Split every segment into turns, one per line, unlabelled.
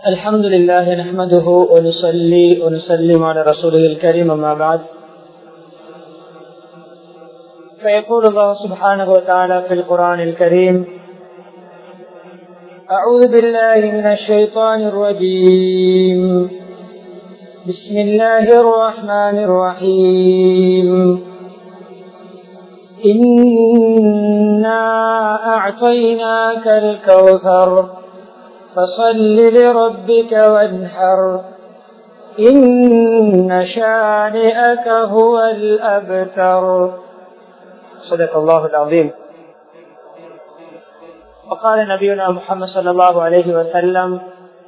الحمد لله نحمده ونصلي ونسلم على رسوله الكريم أما بعد فيقول الله سبحانه وتعالى في القرآن الكريم أعوذ بالله من الشيطان الرجيم بسم الله الرحمن الرحيم إنا أعطيناك الكوثر فصل لربك وانحر إن شانئك هو الأبتر صدق الله العظيم وقال نبينا محمد صلى الله عليه وسلم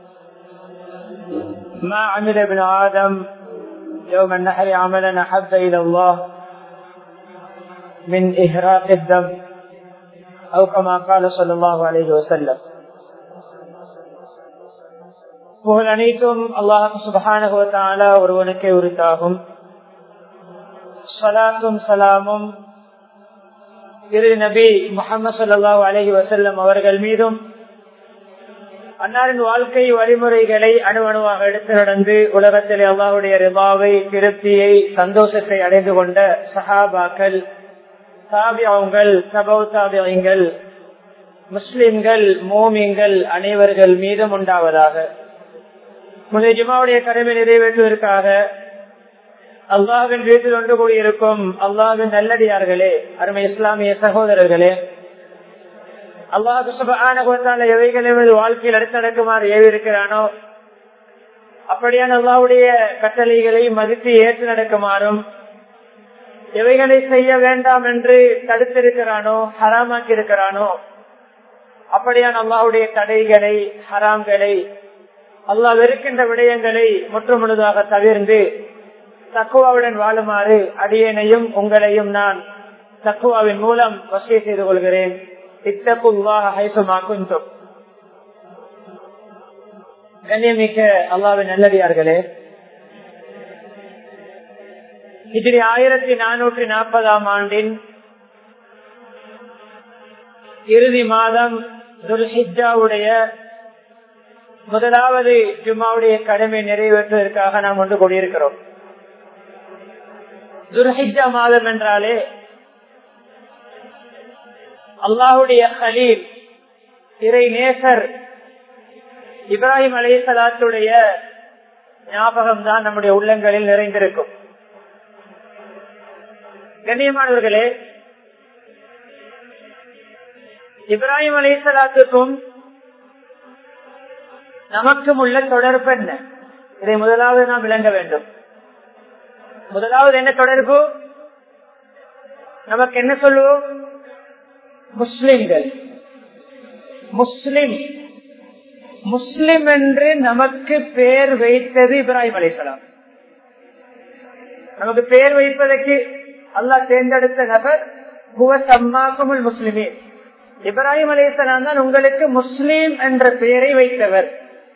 ما عمل ابن آدم يوم النحر عملا أحب إلى الله من إهراق الدم أو كما قال صلى الله عليه وسلم புகழ் அனைத்தும் அல்லாஹ் சுபகான ஒருவனுக்கே உரித்தாகும் சலாத்தும் சலாமும் இரு நபி முகமது சல்லாஹூ அலஹி வசல்லம் அவர்கள் மீதும் அன்னாரின் வாழ்க்கை வழிமுறைகளை அணுவணுவாக எடுத்து நடந்து உலகத்தில் அல்லாஹுடைய ரிபாவை திருப்தியை சந்தோஷத்தை அடைந்து கொண்ட சஹாபாக்கள் தாபியாவுங்கள் சபௌ தாபியங்கள் முஸ்லிம்கள் மோமியங்கள் அனைவர்கள் மீதும் உண்டாவதாக முந்தைய ஜுமாவுடைய கடமை நிறைவேற்றுவதற்காக அல்லாவின் வீட்டில் ஒன்று கூடியிருக்கும் அல்லாவின் நல்லடியார்களே அருமை இஸ்லாமிய சகோதரர்களே அல்லாஹு எவைகளை வாழ்க்கையில் அடுத்து நடக்குமாறு ஏவிருக்கிறானோ அப்படியான அல்லாவுடைய கட்டளைகளை மதித்து ஏற்று நடக்குமாறும் எவைகளை செய்ய வேண்டாம் என்று தடுத்திருக்கிறானோ ஹராமாக்கி இருக்கிறானோ அப்படியான அல்லாவுடைய தடைகளை ஹராம்களை அல்லா வெறுக்கின்ற விடயங்களை முற்றுமுழுதாக தவிர்ந்து தக்குவாவுடன் வாழுமாறு அடியனையும் உங்களையும் நான் தக்குவாவின் மூலம் வசதி செய்து கொள்கிறேன் கண்ணியமிக்க அல்லாவின் நல்லடியார்களே இதில் ஆயிரத்தி நானூற்றி நாற்பதாம் ஆண்டின் இறுதி மாதம் துல்ஹிஜாவுடைய முதலாவது ஜும்மாவுடைய கடமை நிறைவேற்றுவதற்காக நாம் ஒன்று கூடியிருக்கிறோம் துர்ஹிஜா மாதம் என்றாலே அல்லாஹுடைய ஹலீல் இறை நேசர் இப்ராஹிம் அலி சலாத்துடைய ஞாபகம் தான் நம்முடைய உள்ளங்களில் நிறைந்திருக்கும் கண்ணியமானவர்களே இப்ராஹிம் அலி சலாத்துக்கும் நமக்கும் உள்ள தொடர்பு என்ன இதை முதலாவது நாம் விளங்க வேண்டும் முதலாவது என்ன தொடர்பு நமக்கு என்ன சொல்லுவோம் முஸ்லிம்கள் முஸ்லிம் முஸ்லிம் என்று நமக்கு பெயர் வைத்தது இப்ராஹிம் அலிசலாம் நமக்கு பெயர் வைப்பதற்கு அல்லாஹ் தேர்ந்தெடுத்த நபர் சம்மாக்குமுல் முஸ்லிமே இப்ராஹிம் அலிசலாம் தான் உங்களுக்கு முஸ்லீம் என்ற பெயரை வைத்தவர்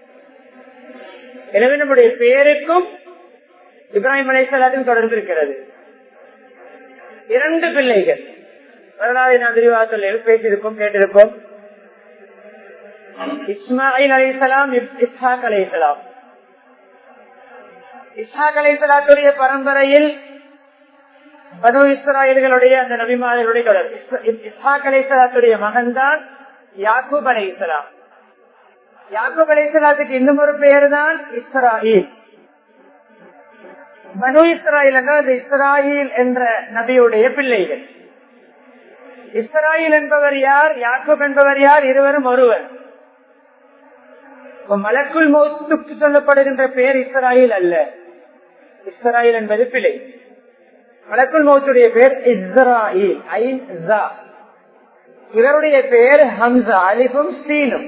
எனவே நம்முடைய பெயருக்கும் இப்ராஹிம் அலைசலாத்துக்கும் தொடர்பு இருக்கிறது இரண்டு பிள்ளைகள் வரலாறு நான் விரிவாக சொல்லி பேசியிருக்கோம் கேட்டிருக்கோம் இஸ்மாயில் அலிசலாம் இஸ்ஹாக் அலிசலாம் இஸ்ஹாக் அலிசலாத்துடைய பரம்பரையில் பனு இஸ்ராயல்களுடைய அந்த நபிமார்களுடைய தொடர் இஸ்ஹாக் அலிசலாத்துடைய மகன்தான் யாக்கூப் அலி இஸ்லாம் யாக்கூப் அலிசலாத்துக்கு இன்னும் ஒரு பெயர் தான் இஸ்ராயில் பனு இஸ்ராயில் என்றால் இஸ்ராயில் என்ற நபியுடைய பிள்ளைகள் இஸ்ராயில் என்பவர் யார் யாக்கூப் என்பவர் யார் இருவரும் ஒருவர் மலக்குள் மௌத்துக்கு சொல்லப்படுகின்ற பெயர் இஸ்ராயில் அல்ல இஸ்ராயில் என்பது பிழை மலக்குள் மௌத்துடைய பெயர் இஸ்ராயில் இவருடைய பெயர் ஹம்சா அலிஃபும் ஸ்டீனும்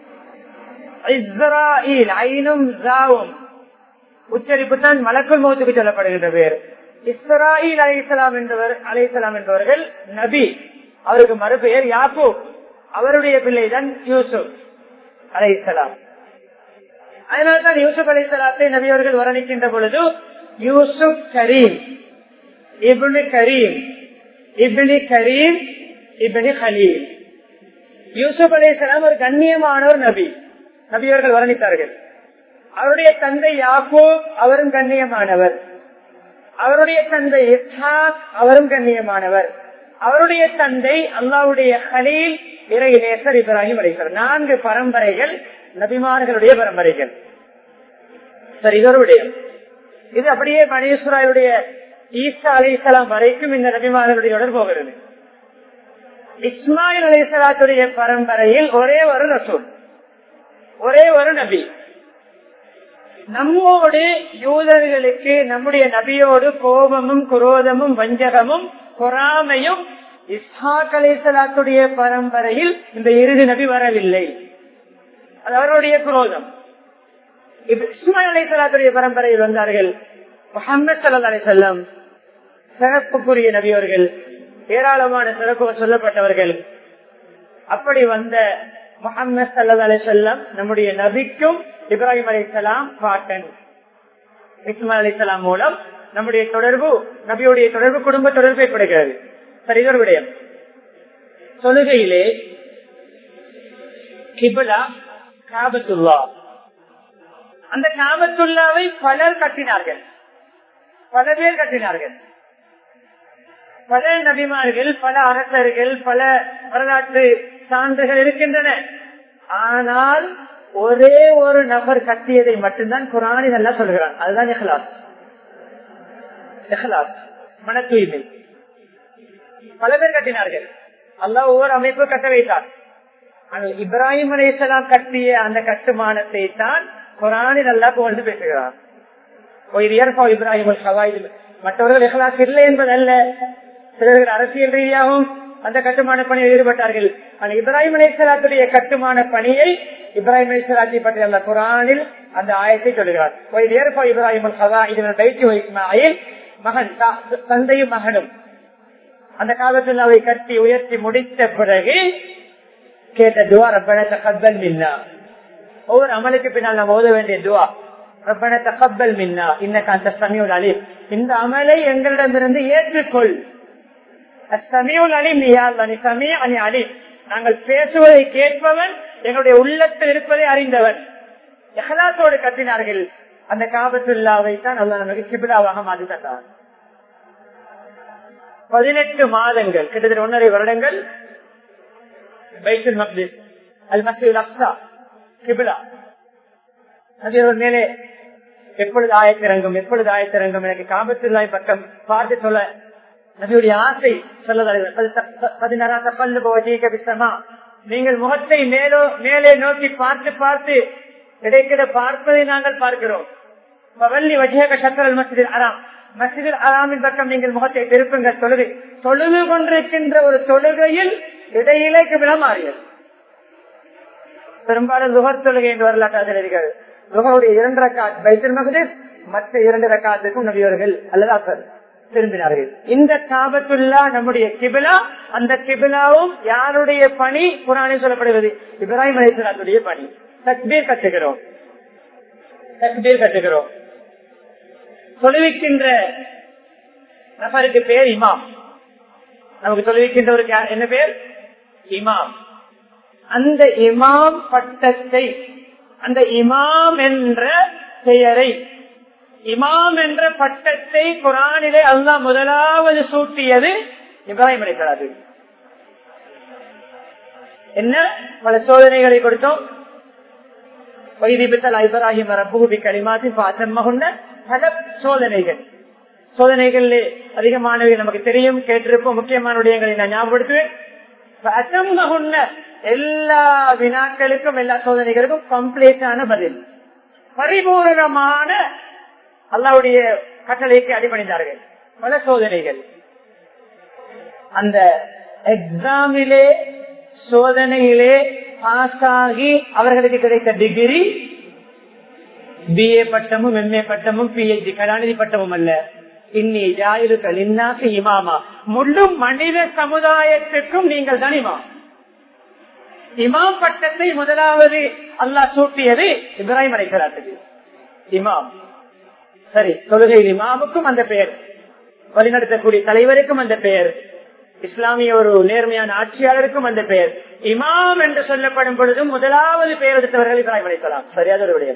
இஸ்ராயில் ஐனும் ஜாவும் உச்சரிப்பு தான் மலக்குள் மௌத்துக்கு சொல்லப்படுகின்ற பெயர் இஸ்ராயில் அலி இஸ்லாம் என்பவர் அலி இஸ்லாம் என்பவர்கள் நபி அவருக்கு மறுபெயர் யாப்பு அவருடைய பிள்ளைதான் யூசுப் அலை இஸ்லாம் அதனால்தான் யூசுப் அலி இஸ்லாத்தை நபி அவர்கள் வர்ணிக்கின்ற பொழுது யூசுப் கரீம் இப்னு கரீம் இப்னி கரீம் இப்னி ஹலீல் யூசுப் அலி இஸ்லாம் ஒரு கண்ணியமான ஒரு நபி நபியவர்கள் வர்ணித்தார்கள் அவருடைய தந்தை யாக்கூப் அவரும் கண்ணியமானவர் அவருடைய தந்தை இஸ்ஹாக் அவரும் கண்ணியமானவர் அவருடைய தந்தை அல்லாவுடைய ஹலீல் இறை நேசர் இப்ராஹிம் அலிசர் நான்கு பரம்பரைகள் நபிமார்களுடைய பரம்பரைகள் சரி இதோருடைய இது அப்படியே மணீஸ்வராயுடைய ஈசா அலி இஸ்லாம் வரைக்கும் இந்த நபிமார்களுடைய தொடர் போகிறது இஸ்மாயில் அலி இஸ்லாத்துடைய பரம்பரையில் ஒரே ஒரு ரசூல் ஒரே ஒரு நபி நம்மோடு யூதர்களுக்கு நம்முடைய நபியோடு கோபமும் குரோதமும் வஞ்சகமும் பொறாமையும் இஸ்ஹாக் அலிசலாத்துடைய பரம்பரையில் இந்த இறுதி நபி வரவில்லை அது அவருடைய குரோதம் இஸ்மாயில் அலிசலாத்துடைய பரம்பரையில் வந்தார்கள் முகமது சல்லா அலி செல்லம் சிறப்புக்குரிய நபியவர்கள் ஏராளமான சிறப்பு சொல்லப்பட்டவர்கள் அப்படி வந்த முகமது சல்லா அலி செல்லம் நம்முடைய நபிக்கும் இப்ராஹிம் அலி சலாம் பாட்டன் இஸ்மாயில் அலி சலாம் மூலம் நம்முடைய தொடர்பு நபியுடைய தொடர்பு குடும்ப தொடர்பு ஏற்படுகிறது சரி இதொரு விடயம் தொழுகையிலே கிபிலா காபத்துல்லா அந்த காபத்துல்லாவை பலர் கட்டினார்கள் பல பேர் கட்டினார்கள் பல நபிமார்கள் பல அரசர்கள் பல வரலாற்று சான்றுகள் இருக்கின்றன ஆனால் ஒரே ஒரு நபர் கட்டியதை மட்டும்தான் குரானில் நல்லா சொல்கிறான் அதுதான் எஹ்லாஸ் எஹ்லாஸ் மன தூய்மை பல பேர் கட்டினார்கள் அல்லா ஒவ்வொரு அமைப்பு கட்ட வைத்தார் ஆனால் இப்ராஹிம் அலிசலாம் கட்டிய அந்த கட்டுமானத்தை தான் குரானில் நல்லா புகழ்ந்து பேசுகிறார் இப்ராஹிம் மற்றவர்கள் எஹ்லாஸ் இல்லை என்பதல்ல சிலர்கள் அரசியல் ரீதியாகவும் அந்த கட்டுமான பணியில் ஈடுபட்டார்கள் ஆனால் இப்ராஹிம் அலிசலாத்துடைய கட்டுமான பணியை இப்ராஹிம் அலிசலாத்தை பற்றி அந்த குரானில் அந்த ஆயத்தை சொல்லுகிறார் இப்ராஹிம் மகன் தந்தையும் மகனும் அந்த காலத்தில் அவை கட்டி உயர்த்தி முடித்த பிறகு கேட்ட துவா ரப்பன தகப்பல் மின்னா ஒவ்வொரு அமலுக்கு பின்னால் நாம் ஓத வேண்டிய துவா ரப்பன தகப்பல் மின்னா இன்னக்கு அந்த சமயம் அலீம் இந்த அமலை எங்களிடமிருந்து ஏற்றுக்கொள் சமீவுல் அலீம் நீ நீ சமீ அணி அலீம் நாங்கள் பேசுவதை கேட்பவன் எங்களுடைய உள்ளத்தில் இருப்பதை அறிந்தவன் எஹலாத்தோடு கட்டினார்கள் அந்த காபத்துல்லாவை தான் அல்ல நமக்கு கிபிலாவாக மாற்றி தந்தார் பதினெட்டு மாதங்கள் கிட்டத்தட்ட ஒன்றரை வருடங்கள் பைத்துல் மக்திஸ் அல் மசீல் அக்ஸா கிபிலா அது மேலே எப்பொழுது ஆயத்திறங்கும் எப்பொழுது ஆயத்திறங்கும் எனக்கு காபத்துல்லாய் பக்கம் பார்த்து சொல்ல நபியுடைய ஆசை சொல்ல நீங்கள் முகத்தை மேலோ மேலே நோக்கி பார்த்து பார்த்து இடைக்கிட பார்ப்பதை நாங்கள் பார்க்கிறோம் பவல்லி வஜேக சக்கரல் மசிதில் அராம் மசிதில் அராமின் பக்கம் நீங்கள் முகத்தை திருப்புங்கள் தொழுகை தொழுது கொண்டிருக்கின்ற ஒரு தொழுகையில் இடையிலே கிபிலா மாறியது பெரும்பாலும் லுகர் தொழுகை என்று வரலாற்று இருக்கிறது லுகருடைய இரண்டு ரக்காத் பைத்தல் மகதிஸ் மற்ற இரண்டு ரக்காத்துக்கும் நபியவர்கள் அல்லது அசர் திரும்பினார்கள் இந்த காபத்துல்லா நம்முடைய கிபிலா அந்த கிபிலாவும் யாருடைய பணி குரானே சொல்லப்படுவது இப்ராஹிம் அலிஸ்லாத்துடைய பணி தக்பீர் கட்டுகிறோம் தக்பீர் கட்டுகிறோம் தொழுவிக்கின்ற நபருக்கு பேர் இமாம் நமக்கு தொழுவிக்கின்றவருக்கு என்ன பேர் இமாம் அந்த இமாம் பட்டத்தை அந்த இமாம் என்ற பெயரை இமாம் என்ற பட்டத்தை குரானிலே அல்லா முதலாவது சூட்டியது இப்ராஹிம் அலிகளாது என்ன பல சோதனைகளை கொடுத்தோம் வைதிபித்தல் இப்ராஹிம் ரபூபி களிமாத்தி பாத்தம்மகுண்ட பல சோதனைகள் சோதனைகள் அதிகமானவை நமக்கு தெரியும் கேட்டிருப்போம் முக்கியமான விடயங்களை நான் ஞாபகப்படுத்துவேன் எல்லா வினாக்களுக்கும் எல்லா சோதனைகளுக்கும் கம்ப்ளீட்டான பதில் பரிபூரணமான அல்லாவுடைய கட்டளைக்கு அடிபணிந்தார்கள் பல சோதனைகள் அந்த எக்ஸாமிலே சோதனையிலே பாஸ் ஆகி அவர்களுக்கு கிடைத்த டிகிரி பிஏ பட்டமும் எம்ஏ பட்டமும் பிஹெச்டி கலாநிதி பட்டமும் அல்ல இன்னி ஜாயிலுக்கள் இன்னாக்கு இமாமா முழு மனித சமுதாயத்துக்கும் நீங்கள் தான் இமாம் இமாம் பட்டத்தை முதலாவது அல்லாஹ் சூட்டியது இப்ராஹிம் அலைக்கலாத்துக்கு இமாம் சரி தொழுகையில் இமாமுக்கும் அந்த பெயர் வழிநடத்தக்கூடிய தலைவருக்கும் அந்த பெயர் இஸ்லாமிய ஒரு நேர்மையான ஆட்சியாளருக்கும் அந்த பெயர் இமாம் என்று சொல்லப்படும் பொழுதும் முதலாவது பெயர் எடுத்தவர்கள் இப்ராஹிம் அலைக்கலாம் சரியாத ஒரு விடயம்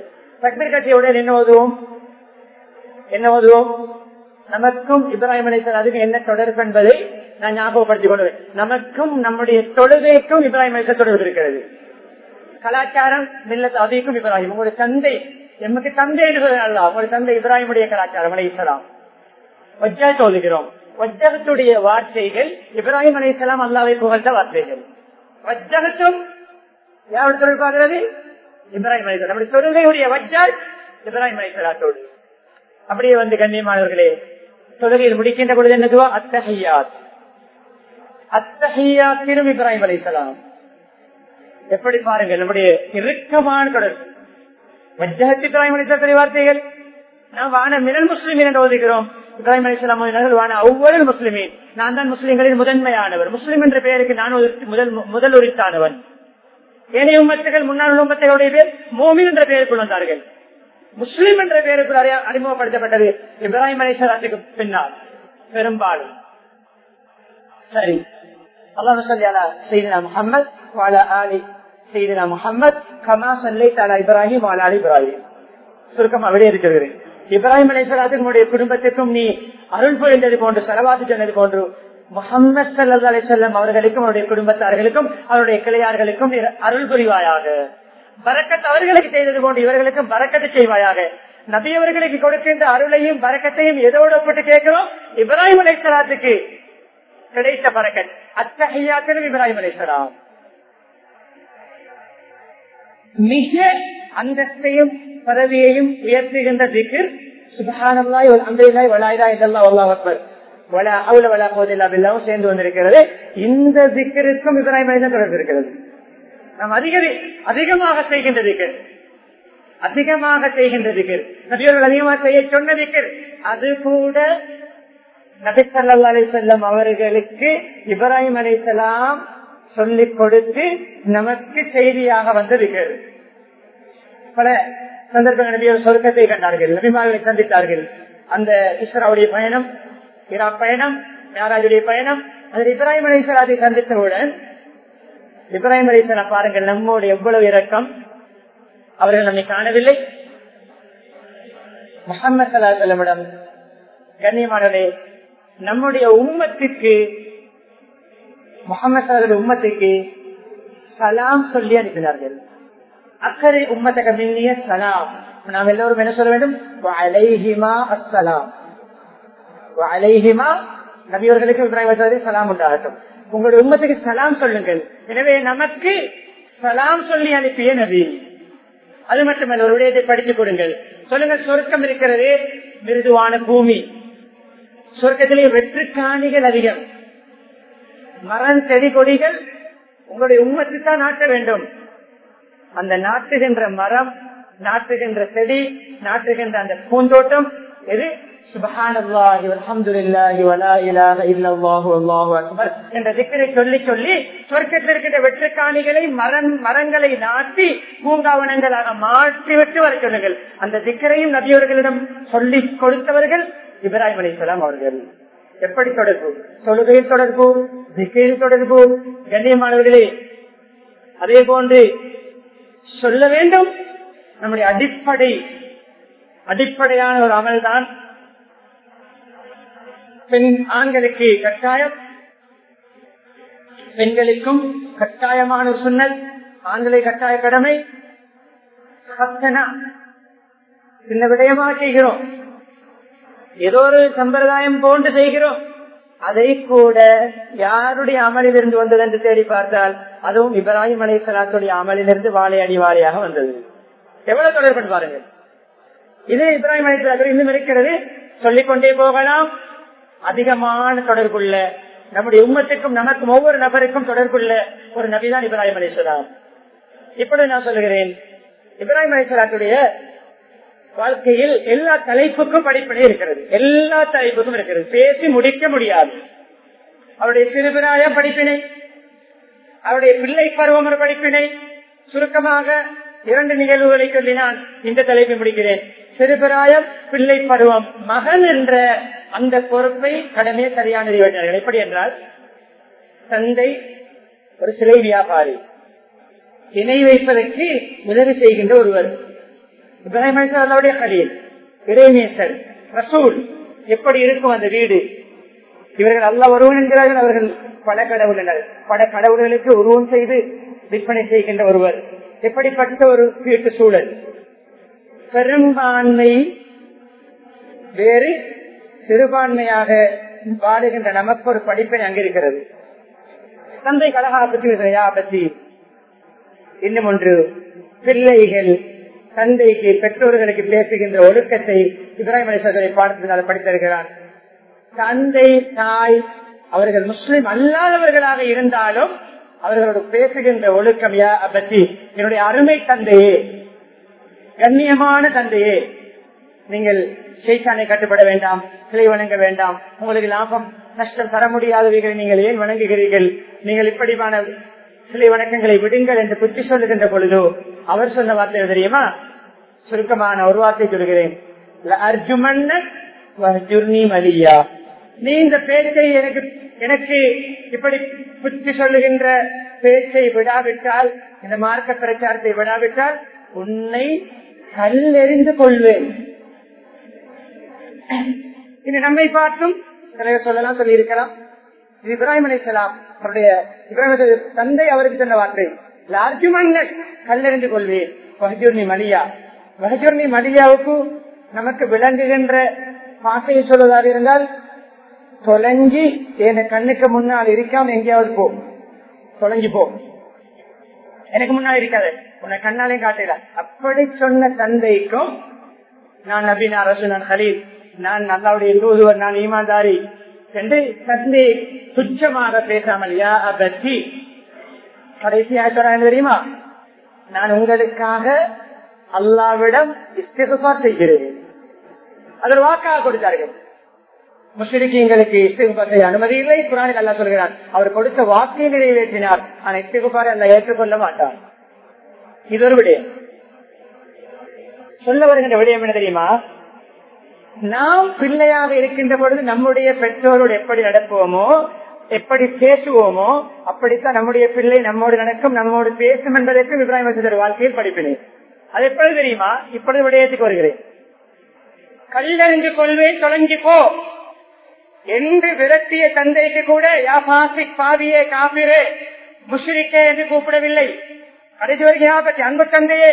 தக்பீர் கட்டியவுடன் என்ன ஓதுவோம் என்ன ஓதுவோம் நமக்கும் இப்ராஹிம் அலிசல் அதுக்கு என்ன தொடர்பு என்பதை நான் ஞாபகப்படுத்திக் கொள்வேன் நமக்கும் நம்முடைய தொழுகைக்கும் இப்ராஹிம் அலிசல் தொடர்பு இருக்கிறது கலாச்சாரம் மில்லத் அதிக்கும் இப்ராஹிம் உங்களுடைய தந்தை எமக்கு தந்தை என்று அல்ல உங்களுடைய தந்தை இப்ராஹிமுடைய கலாச்சாரம் அலிசலாம் வஜ்ஜா சொல்லுகிறோம் வஜ்ஜகத்துடைய வார்த்தைகள் இப்ராஹிம் அலிசலாம் அல்லாவை புகழ்ந்த வார்த்தைகள் வஜ்ஜகத்தும் யாரோட தொடர்பாகிறது இப்ராஹிம் அலிசலாம் நம்முடைய தொழுகையுடைய வஜ்ஜால் இப்ராஹிம் அலிசலாத்தோடு அப்படியே வந்து கண்ணியமானவர்களே தொழுகையில் முடிக்கின்ற பொழுது என்னதுவா அத்தஹையாத் அத்தஹையாத்திலும் இப்ராஹிம் அலிசலாம் எப்படி பாருங்கள் நம்முடைய இறுக்கமான தொடர்பு வஜ்ஜகத் இப்ராஹிம் அலிசலத்துடைய வார்த்தைகள் நாம் வான மினல் முஸ்லிமின் என்று ஓதுகிறோம் இப்ராஹிம் அலிஸ்லாம் வான ஒவ்வொரு முஸ்லிமின் நான் தான் முஸ்லிம்களின் முதன்மையானவர் முஸ்லிம் என்ற பெயருக்கு நான் ஒரு முதல் முதல் உரித்தானவன் ஏனைய உம்மத்துகள் முன்னாள் உம்மத்துகளுடைய பேர் மோமின் என்ற பெயருக்குள் வந்தார்கள் முஸ்லிம் என்ற பெயருக்கு அறிமுகப்படுத்தப்பட்டது இப்ராஹிம் அலிசலாத்துக்கு பின்னால் பெரும்பாலும் சரி அல்லாஹ் சொல்லி அலா செய்தினா முகமது வாலா ஆலி செய்தினா முகமது கமா சல்லை தாலா இப்ராஹிம் வாலா அலி இப்ராஹிம் சுருக்கம் அப்படியே இருக்கிறது இப்ராஹிம் அலிசலாத்துக்கு உங்களுடைய குடும்பத்திற்கும் நீ அருள் புரிந்தது போன்று செலவாத்து சொன்னது போன்று முகமது சல்லா அலிசல்லம் அவர்களுக்கும் அவருடைய குடும்பத்தார்களுக்கும் அவருடைய கிளையார்களுக்கும் அருள் புரிவாயாக பறக்கத்து அவர்களுக்கு செய்தது போன்று இவர்களுக்கும் பறக்கத்து செய்வாயாக நபி அவர்களுக்கு கொடுக்கின்ற அருளையும் பறக்கத்தையும் எதோடு ஒப்பிட்டு கேட்கிறோம் இப்ராஹிம் அலைசலாத்துக்கு கிடைத்த பறக்கத் அத்தகையாத்திலும் இப்ராஹிம் அலைசலாம் மிக அந்தஸ்தையும் பதவியையும் உயர்த்துகின்ற திகர் சுபஹானல்லாய் அம்பிலாய் வளாயிரா இதெல்லாம் அல்லாஹ் அக்பர் வலா அவுல வலா போதில்லாவும் சேர்ந்து வந்திருக்கிறது இந்த திக்கருக்கும் இப்ராஹிம் அலைசலாம் தொடர்பு இருக்கிறது நாம் அதிக அதிகமாக செய்கின்ற திக்கர் அதிகமாக செய்கின்ற திக்கர் நபியர்கள் அதிகமாக செய்ய சொன்ன திக்கர் அது கூட நபி சல்லா அலி செல்லம் அவர்களுக்கு இப்ராஹிம் அலிசலாம் சொல்லிக் கொடுத்து நமக்கு செய்தியாக வந்த திக்கர் பல சந்தர்ப்பங்கள் நபியோட சொர்க்கத்தை கண்டார்கள் நபிமார்களை சந்தித்தார்கள் அந்த இஸ்ராவுடைய பயணம் இரா பயணம் யாராஜுடைய பயணம் அதில் இப்ராஹிம் அலிசலாத்தை சந்தித்தவுடன் இப்ராஹிம் அலிசலாம் பாருங்கள் நம்மோடு எவ்வளவு இரக்கம் அவர்கள் நம்மை காணவில்லை முகமது சலாசலமிடம் கண்ணியமானவர்களே நம்முடைய உம்மத்துக்கு முகமது சலாஹ் உம்மத்துக்கு சலாம் சொல்லி அனுப்பினார்கள் அக்கறை உம்மத்தக மின்னிய சலாம் நாம் எல்லோரும் என்ன சொல்ல வேண்டும் அலைஹிமா அஸ்ஸலாம் அலைஹிமா நபியவர்களுக்கு இப்ராஹிம் சலாம் உண்டாகட்டும் உங்களுடைய உம்மத்துக்கு சலாம் சொல்லுங்கள் எனவே நமக்கு சலாம் சொல்லி அனுப்பிய நபி அது மட்டுமல்ல ஒரு விடயத்தை படித்துக் கொடுங்கள் சொல்லுங்கள் சொர்க்கம் இருக்கிறது மிருதுவான பூமி சொர்க்கத்திலே வெற்று காணிகள் அதிகம் மரம் செடி கொடிகள் உங்களுடைய உண்மத்துக்கு தான் நாட்ட வேண்டும் அந்த நாட்டுகின்ற மரம் நாட்டுகின்ற செடி நாட்டுகின்ற அந்த பூந்தோட்டம் எது என்ற திக்கரை சொல்லி சொல்லி சொர்க்கத்தில் இருக்கின்ற வெற்றுக்காணிகளை மரம் மரங்களை நாட்டி பூங்காவனங்களாக மாற்றி விட்டு வர சொல்லுங்கள் அந்த திக்கரையும் நபியவர்களிடம் சொல்லி கொடுத்தவர்கள் இப்ராஹிம் அலிசலாம் அவர்கள் எப்படி தொடர்பு தொழுகையில் தொடர்பு திக்கையில் தொடர்பு கண்ணியமானவர்களே அதே போன்று சொல்ல வேண்டும் நம்முடைய அடிப்படை அடிப்படையான ஒரு அமல் தான் பெண் ஆண்களுக்கு கட்டாயம் பெண்களுக்கும் கட்டாயமான ஒரு சுண்ணல் ஆண்களை கட்டாய கடமை சின்ன விடயமாக செய்கிறோம் ஏதோ ஒரு சம்பிரதாயம் போன்று செய்கிறோம் அதை கூட யாருடைய அமலிலிருந்து வந்தது என்று தேடி பார்த்தால் அதுவும் இப்ராஹிம் அலை சலாத்துடைய அமலிலிருந்து வாழை அடி வாழையாக வந்தது எவ்வளவு தொடர்பு பாருங்கள் இது இப்ராஹிம் அலை சலாத்து இன்னும் இருக்கிறது சொல்லிக்கொண்டே போகலாம் அதிகமான தொடர்புள்ள நம்முடைய உம்மத்துக்கும் நமக்கும் ஒவ்வொரு நபருக்கும் தொடர்புள்ள ஒரு நபிதான் இப்ராஹிம் அலிஸ்லாம் இப்பொழுது நான் சொல்லுகிறேன் இப்ராஹிம் அலிஸ்லாத்துடைய வாழ்க்கையில் எல்லா தலைப்புக்கும் படிப்படை இருக்கிறது எல்லா தலைப்புக்கும் இருக்கிறது பேசி முடிக்க முடியாது அவருடைய சிறுபிராய படிப்பினை அவருடைய பிள்ளை பருவம் ஒரு படிப்பினை சுருக்கமாக இரண்டு நிகழ்வுகளை சொல்லி நான் இந்த தலைப்பை முடிக்கிறேன் சிறுபிராயம் பிள்ளை பருவம் மகன் என்ற அந்த பொறுப்பை கடமே சரியான நிறைவேற்றினார்கள் எப்படி என்றால் தந்தை ஒரு சிலை வியாபாரி இணை வைப்பதற்கு உதவி செய்கின்ற ஒருவர் இப்ராஹிம் அலிசல்லாவுடைய கலீல் இறைநேசர் ரசூல் எப்படி இருக்கும் அந்த வீடு இவர்கள் அல்ல ஒருவன் என்கிறார்கள் அவர்கள் பல கடவுளினர் பல கடவுள்களுக்கு உருவம் செய்து விற்பனை செய்கின்ற ஒருவர் எப்படிப்பட்ட ஒரு வீட்டு சூழல் பெரும்பான்மை வேறு சிறுபான்மையாக வாழுகின்ற நமக்கு ஒரு படிப்பினை அங்கிருக்கிறது தந்தை கலகா பற்றி யா பற்றி இன்னும் ஒன்று பிள்ளைகள் தந்தைக்கு பெற்றோர்களுக்கு பேசுகின்ற ஒழுக்கத்தை இப்ராஹிம் அலிசரை பாடத்தினால் படித்திருக்கிறார் தந்தை தாய் அவர்கள் முஸ்லிம் அல்லாதவர்களாக இருந்தாலும் அவர்களோடு பேசுகின்ற ஒழுக்கம் யா பற்றி என்னுடைய அருமை தந்தையே கண்ணியமான தந்தையே நீங்கள் ஷெய்தானை கட்டுப்பட வேண்டாம் சிலை வணங்க வேண்டாம் உங்களுக்கு லாபம் நஷ்டம் தர முடியாதவைகளை நீங்கள் ஏன் வணங்குகிறீர்கள் நீங்கள் இப்படியான சிலை வணக்கங்களை விடுங்கள் என்று புத்தி சொல்லுகின்ற பொழுதோ அவர் சொன்ன வார்த்தை தெரியுமா சுருக்கமான ஒரு வார்த்தை சொல்கிறேன் மலியா நீ இந்த பேச்சை எனக்கு எனக்கு இப்படி புத்தி சொல்லுகின்ற பேச்சை விடாவிட்டால் இந்த மார்க்க பிரச்சாரத்தை விடாவிட்டால் உன்னை கல்லெறிந்து கொள்வேன் இது நம்மை பார்த்தும் சிலர் சொல்லலாம் சொல்லி இருக்கலாம் இது இப்ராஹிம் அலிசலாம் அவருடைய இப்ராஹிம் தந்தை அவருக்கு சொன்ன வார்த்தை லார்ஜுமன்ன கல்லெறிந்து கொள்வேன் வஹஜூர்னி மலியா வஹஜூர்னி மலியாவுக்கு நமக்கு விளங்குகின்ற பாசையை சொல்வதாக இருந்தால் தொலைஞ்சி என் கண்ணுக்கு முன்னால் இருக்காம எங்கேயாவது போ தொலைஞ்சு போ எனக்கு முன்னால் இருக்காது உன்னை கண்ணாலையும் காட்டல அப்படி சொன்ன தந்தைக்கும் நான் நபீன் அரசு நான் ஹலீல் நான் நல்லாவுடைய தூதுவர் நான் ஈமான்தாரி என்று தந்தை துச்சமாக பேசாமல் யா அபத்தி கடைசியாக சொல்றேன் தெரியுமா நான் உங்களுக்காக அல்லாவிடம் இஸ்திகுபார் செய்கிறேன் அதில் வாக்காக கொடுத்தார்கள் முஸ்லிம்களுக்கு இஸ்திகுபார் அனுமதி இல்லை குரானில் அல்லா சொல்கிறார் அவர் கொடுத்த வாக்கை நிறைவேற்றினார் ஆனால் இஸ்திகுபாரை அல்ல ஏற்றுக்கொள்ள மாட்டார் இது ஒரு விடயம் சொல்ல வருகின்ற விடயம் என்ன தெரியுமா நாம் பிள்ளையாக இருக்கின்ற பொழுது நம்முடைய பெற்றோரோடு எப்படி நடப்போமோ எப்படி பேசுவோமோ அப்படித்தான் நம்முடைய பிள்ளை நம்மோடு நடக்கும் நம்மோடு பேசும் என்பதற்கு இப்ராஹிம் வசதர் வாழ்க்கையில் படிப்பினேன் அது எப்பொழுது தெரியுமா இப்பொழுது விடயத்துக்கு வருகிறேன் கல்லறிந்து கொள்வேன் தொலைஞ்சு போ என்று விரட்டிய தந்தைக்கு கூட யா பாசிக் பாவியே காபிரே முஷ்ரிக்கே என்று கூப்பிடவில்லை கடைசி வரைக்கும் பற்றி அன்பு தந்தையே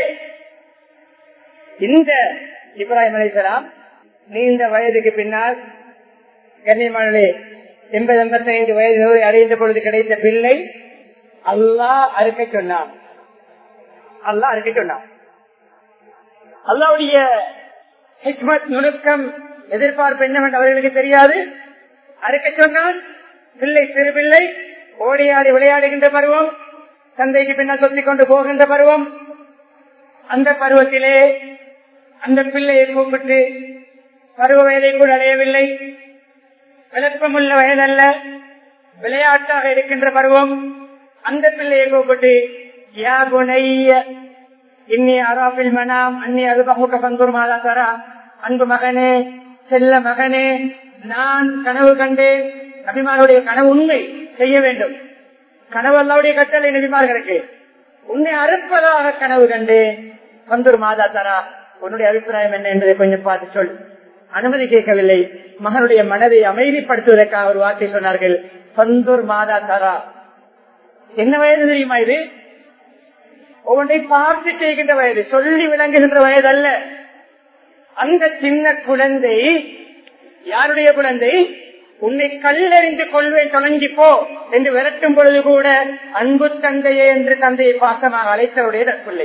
இந்த இப்ராஹிம் அலிசலாம் நீண்ட வயதுக்கு பின்னால் கன்னியமானே எண்பது எண்பத்தி ஐந்து வயது அடைந்த பொழுது கிடைத்த பிள்ளை அல்லாஹ் அறுக்க சொன்னான் அல்லாஹ் அறுக்க சொன்னான் அல்லாவுடைய ஹிக்மத் நுணுக்கம் எதிர்பார்ப்பு என்னவென்று அவர்களுக்கு தெரியாது அறுக்க சொன்னால் பிள்ளை சிறு பிள்ளை ஓடியாடி விளையாடுகின்ற பருவம் தந்தைக்கு பின்னால் சொல்லிக் கொண்டு போகின்ற பருவம் அந்த பருவத்திலே அந்த பிள்ளையை கூப்பிட்டு பருவ வயதை கூட அடையவில்லை விளப்பமுள்ள வயதல்ல விளையாட்டாக இருக்கின்ற பருவம் அந்த பிள்ளையை கூப்பிட்டு யா குணைய இன்னி அராபில் மனாம் அன்னி அருபகுக பந்தூர் மாதா தரா அன்பு மகனே செல்ல மகனே நான் கனவு கண்டேன் நபிமாருடைய கனவு உண்மை செய்ய வேண்டும் கனவு அல்லாவுடைய கட்டளை நபிமார்களுக்கு உன்னை அறுப்பதாக கனவு கண்டேன் பந்தூர் மாதா தரா உன்னுடைய அபிப்பிராயம் என்ன என்பதை கொஞ்சம் பார்த்து சொல் அனுமதி கேட்கவில்லை மகனுடைய மனதை அமைதிப்படுத்துவதற்காக ஒரு வார்த்தை சொன்னார்கள் பந்தூர் மாதா தரா என்ன வயது தெரியுமா இது ஒவ்வொன்றை பார்த்து செய்கின்ற வயது சொல்லி விளங்குகின்ற வயது அல்ல அந்த சின்ன குழந்தை யாருடைய குழந்தை உன்னை கல்லறிந்து கொள்வேன் தொலைஞ்சி போ என்று விரட்டும் பொழுது கூட அன்பு தந்தையே என்று தந்தையை பாசமாக அழைத்தவருடைய பிள்ளை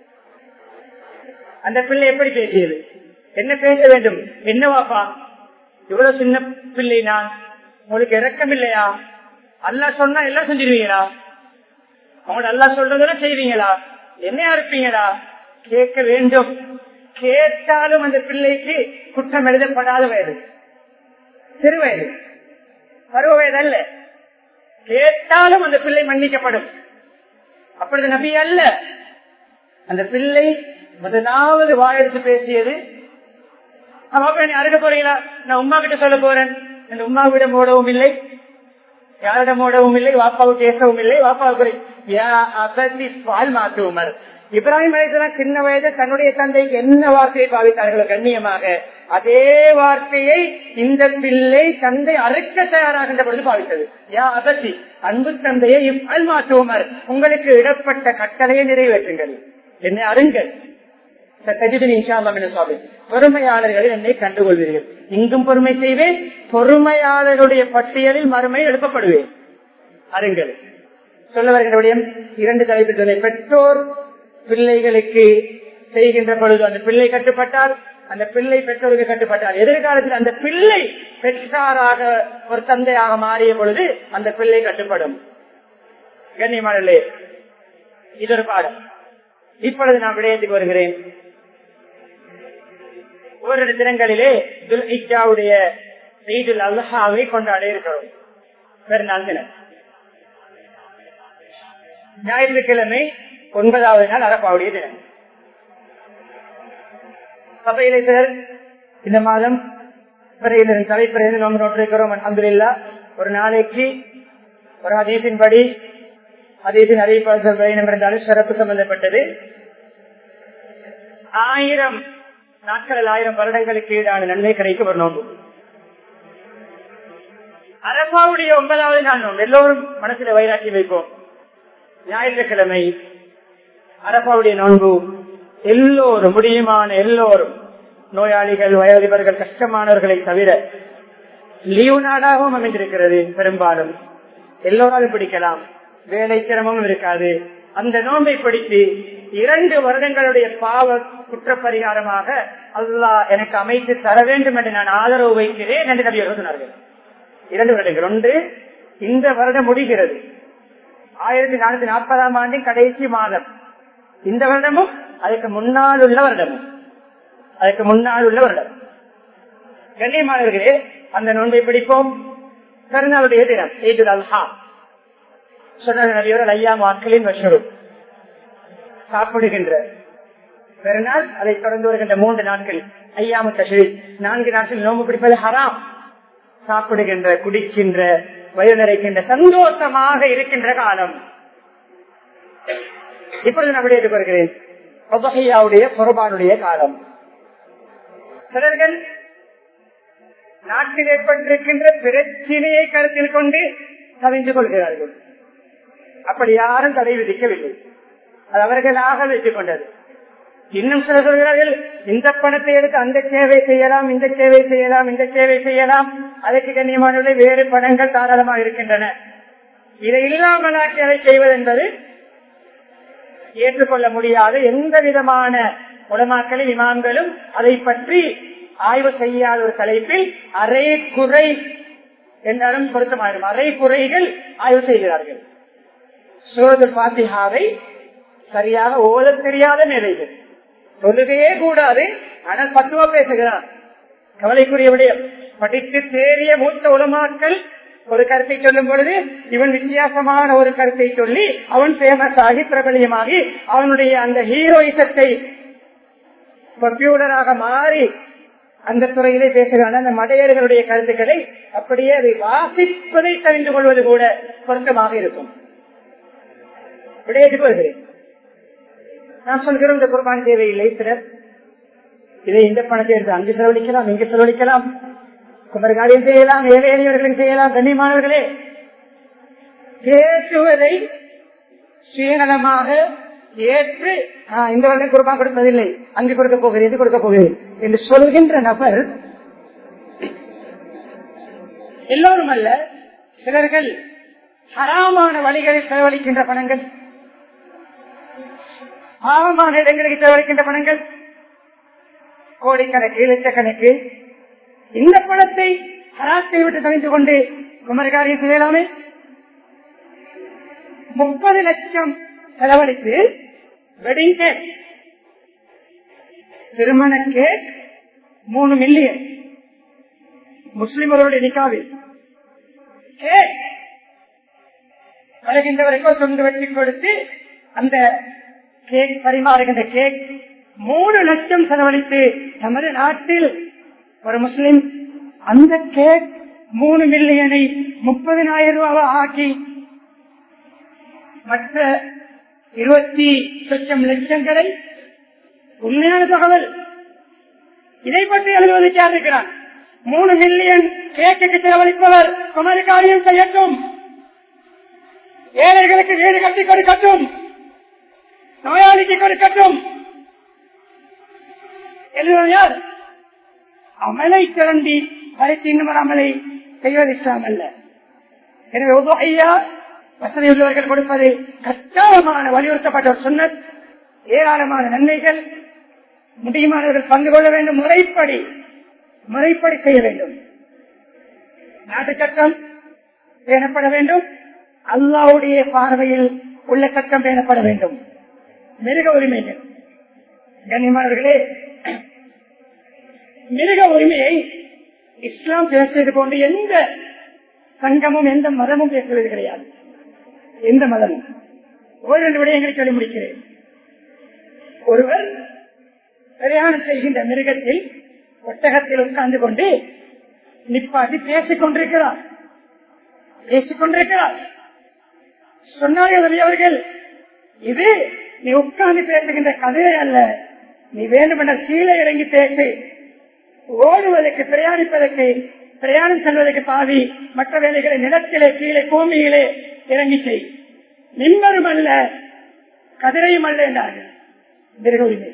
அந்த பிள்ளை எப்படி பேசியது என்ன பேச வேண்டும் என்னவாப்பா இவ்வளவு சின்ன பிள்ளை நான் உங்களுக்கு இறக்கம் இல்லையா அல்லா சொன்னா எல்லாம் செஞ்சிருவீங்களா அவங்க அல்லா சொல்றதெல்லாம் செய்வீங்களா என்ன இருப்பீங்களா கேட்க வேண்டும் கேட்டாலும் அந்த பிள்ளைக்கு குற்றம் எழுதப்படாத வயது சிறு வயது பருவ வயது அல்ல கேட்டாலும் அந்த பிள்ளை மன்னிக்கப்படும் அப்பொழுது நபி அல்ல அந்த பிள்ளை முதலாவது வாயெடுத்து பேசியது அறுக்க போறீங்களா நான் உமா கிட்ட சொல்ல போறேன் இந்த உமாவிடம் ஓடவும் இல்லை யாரிடம் ஓடவும் இல்லை வாப்பாவுக்கு ஏசவும் இல்லை வாப்பாவுக்கு பால் மாத்து உமர் இப்ராஹிம் அலிஸ்லாம் சின்ன வயது தன்னுடைய தந்தைக்கு என்ன வார்த்தையை பாவித்தார்களோ கண்ணியமாக அதே வார்த்தையை இந்த பிள்ளை தந்தை அறுக்க தயாராகின்ற பொழுது பாவித்தது யா அபசி அன்பு தந்தையை அல்மாத்துவமர் உங்களுக்கு இடப்பட்ட கட்டளையை நிறைவேற்றுங்கள் என்னை அருங்கள் பொறுமையாளர்கள் என்னை கண்டுகொள்வீர்கள் இங்கும் பொறுமை செய்வேன் பொறுமையாளர்களுடைய பட்டியலில் மறுமை எழுப்பப்படுவேன் அருங்கள் சொல்ல வருகிற இரண்டு தலைப்பு பெற்றோர் பிள்ளைகளுக்கு செய்கின்ற பொழுது அந்த பிள்ளை கட்டுப்பட்டால் அந்த பிள்ளை பெற்றோருக்கு கட்டுப்பட்டால் எதிர்காலத்தில் அந்த பிள்ளை பெற்றாராக ஒரு தந்தையாக மாறிய பொழுது அந்த பிள்ளை கட்டுப்படும் கண்ணியமானே இது ஒரு பாடம் இப்பொழுது நான் விடயத்துக்கு வருகிறேன் ஓரிரு தினங்களிலே துல்ஹிஜாவுடைய ஈதுல் அல்ஹாவை கொண்டாட இருக்கிறோம் பெருநாள் தினம் ஞாயிற்றுக்கிழமை ஒன்பதாவது நாள் அரப்பாவுடைய தினம் சபையிலே சிலர் இந்த மாதம் பிறையிலிருந்து தலைப்பிறையிலிருந்து நோம்பு நோட்டிருக்கிறோம் அன்புல்லா ஒரு நாளைக்கு ஒரு அதீசின்படி அதீசின் அறிவிப்பாளர் இருந்தாலும் சிறப்பு சம்பந்தப்பட்டது ஆயிரம் நாட்களில் ஆயிரம் வருடங்களுக்கு ஈடான நன்மை கிடைக்கும் ஒரு நோன்பு அரபாவுடைய ஒன்பதாவது நாள் நோன்பு எல்லோரும் மனசுல வைராக்கி வைப்போம் ஞாயிற்றுக்கிழமை அரபாவுடைய நோன்பு எல்லோரும் முடியுமான எல்லோரும் நோயாளிகள் வயோதிபர்கள் கஷ்டமானவர்களை தவிர லீவு நாடாகவும் அமைந்திருக்கிறது பெரும்பாலும் எல்லோராலும் பிடிக்கலாம் வேலை சிரமமும் இருக்காது அந்த நோன்பை பிடித்து இரண்டு வருடங்களுடைய பாவ குற்றப்பரிகாரமாக அல்லாஹ் எனக்கு அமைத்து தர வேண்டும் என்று நான் ஆதரவு வைக்கிறேன் என்று நபி அவர்கள் சொன்னார்கள் இரண்டு வருடங்கள் ஒன்று இந்த வருடம் முடிகிறது ஆயிரத்தி நானூத்தி நாற்பதாம் ஆண்டின் கடைசி மாதம் இந்த வருடமும் அதுக்கு முன்னால் உள்ள வருடமும் அதுக்கு முன்னால் உள்ள வருடம் கண்ணியமானவர்களே அந்த நோன்பை பிடிப்போம் கருணாவுடைய தினம் ஈதுல் அல்ஹா சொன்னவர் ஐயா மக்களின் மஷூர் சாப்பிடுகின்ற பெருநாள் அதை தொடர்ந்து வருகின்ற மூன்று நாட்கள் ஐயாமு தஷரி நான்கு நாட்கள் நோம்பு பிடிப்பது ஹராம் சாப்பிடுகின்ற குடிக்கின்ற வயது நிறைக்கின்ற சந்தோஷமாக இருக்கின்ற காலம் இப்பொழுது நான் விடையிட்டு வருகிறேன் ஒபகையாவுடைய பொறுபானுடைய காலம் சிலர்கள் நாட்டில் ஏற்பட்டிருக்கின்ற பிரச்சினையை கருத்தில் கொண்டு கவிழ்ந்து கொள்கிறார்கள் அப்படி யாரும் தடை விதிக்கவில்லை அது அவர்களாக வைத்துக் கொண்டது இன்னும் சில சொல்கிறார்கள் இந்த பணத்தை எடுத்து அந்த சேவை செய்யலாம் இந்த சேவை செய்யலாம் இந்த சேவை செய்யலாம் அதற்கு கண்ணியமான வேறு பணங்கள் தாராளமாக இருக்கின்றன இதை இல்லாமலாக்கி அதை செய்வது என்பது ஏற்றுக்கொள்ள முடியாத எந்த விதமான உடமாக்களின் இமாம்களும் அதை பற்றி ஆய்வு செய்யாத ஒரு தலைப்பில் அரை குறை என்றாலும் பொருத்தமாயிரும் அரை குறைகள் ஆய்வு செய்கிறார்கள் சூரது பாத்திஹாவை சரியாக ஓத தெரியாத நிலைகள் சொல்லுகையே கூடாது ஆனால் பத்துவா பேசுகிறான் கவலைக்குரிய விடயம் படித்து தேறிய மூத்த உலமாக்கள் ஒரு கருத்தை சொல்லும் பொழுது இவன் வித்தியாசமான ஒரு கருத்தை சொல்லி அவன் பேமஸ் ஆகி பிரபலியமாகி அவனுடைய அந்த ஹீரோயிசத்தை கம்ப்யூட்டராக மாறி அந்த துறையிலே பேசுகிறான் அந்த மடையர்களுடைய கருத்துக்களை அப்படியே அதை வாசிப்பதை தெரிந்து கொள்வது கூட பொருத்தமாக இருக்கும் விடயத்துக்கு வருகிறேன் நான் சொல்கிறோம் இந்த குர்பான் தேவையில்லை சிலர் இதை இந்த பணத்தை எடுத்து அங்கு செலவழிக்கலாம் இங்கு செலவழிக்கலாம் குமரகாரியம் செய்யலாம் ஏழை எளியவர்களுக்கு செய்யலாம் கண்ணியமானவர்களே பேசுவதை சுயநலமாக ஏற்று இந்த வருடம் குர்பான் கொடுப்பதில்லை அங்கு கொடுக்க போகிறேன் இது கொடுக்க போகிறேன் என்று சொல்கின்ற நபர் எல்லோரும் அல்ல சிலர்கள் ஹராமான வழிகளில் செலவழிக்கின்ற பணங்கள் பாவமான இடங்களுக்கு செலவழிக்கின்ற பணங்கள் கோடிக்கணக்கு லட்சக்கணக்கு இந்த பணத்தை ஹராத்தை விட்டு தவிந்து கொண்டு குமரகாரியம் செய்யலாமே முப்பது லட்சம் செலவழித்து வெட்டிங் கேக் திருமண கேக் மூணு மில்லியன் முஸ்லிமர்களுடைய நிக்காவில் கேக் வருகின்ற வரைக்கும் தொண்டு வெட்டி கொடுத்து அந்த கேக் பரிமாறுகின்ற கேக் மூணு லட்சம் செலவழித்து நமது நாட்டில் ஒரு முஸ்லிம் அந்த கேக் மூணு மில்லியனை முப்பதினாயிரம் ரூபாய் ஆக்கி மற்ற இருபத்தி லட்சம் லட்சங்களை உண்மையான தகவல் இதை பற்றி எழுதுவதற்கு யார் இருக்கிறார் மூணு மில்லியன் கேக்குக்கு செலவழிப்பவர் குமரி காரியம் செய்யட்டும் ஏழைகளுக்கு வீடு கட்டி கொடுக்கட்டும் நோயாளிக்கு கொடுக்கட்டும் எழுதுவது யார் அமலை திரண்டி வரைத்து இன்னும் ஒரு அமலை செய்வது இஸ்லாம் அல்ல எனவே ஐயா வசதி உள்ளவர்கள் கொடுப்பது கட்டாயமான வலியுறுத்தப்பட்ட ஒரு சுண்ணத் ஏராளமான நன்மைகள் முடியுமானவர்கள் பங்கு கொள்ள வேண்டும் முறைப்படி முறைப்படி செய்ய வேண்டும் நாட்டு சட்டம் பேணப்பட வேண்டும் அல்லாவுடைய பார்வையில் உள்ள சட்டம் பேணப்பட வேண்டும் மிருக உரிமைகள் கண்ணியமானவர்களே மிருக உரிமையை இஸ்லாம் பேசுவது போன்று எந்த சங்கமும் எந்த மதமும் பேசுவது கிடையாது எந்த மதமும் ஒரு ரெண்டு விடயங்களை சொல்லி முடிக்கிறேன் ஒருவர் பிரயாணம் செய்கின்ற மிருகத்தில் ஒட்டகத்தில் உட்கார்ந்து கொண்டு நிப்பாட்டி பேசிக் கொண்டிருக்கிறார் பேசிக் கொண்டிருக்கிறார் சொன்னார்கள் அவர்கள் இது நீ உட்கார்ந்து பேசுகின்ற கதையை அல்ல நீ வேண்டுமென்ற கீழே இறங்கி பேசு ஓடுவதற்கு பிரயாணிப்பதற்கு பிரயாணம் செல்வதற்கு பாதி மற்ற வேலைகளை நிலத்திலே கீழே பூமியிலே இறங்கி செய் நிம்மரும் அல்ல கதிரையும் அல்ல என்றார்கள் மிருக உரிமை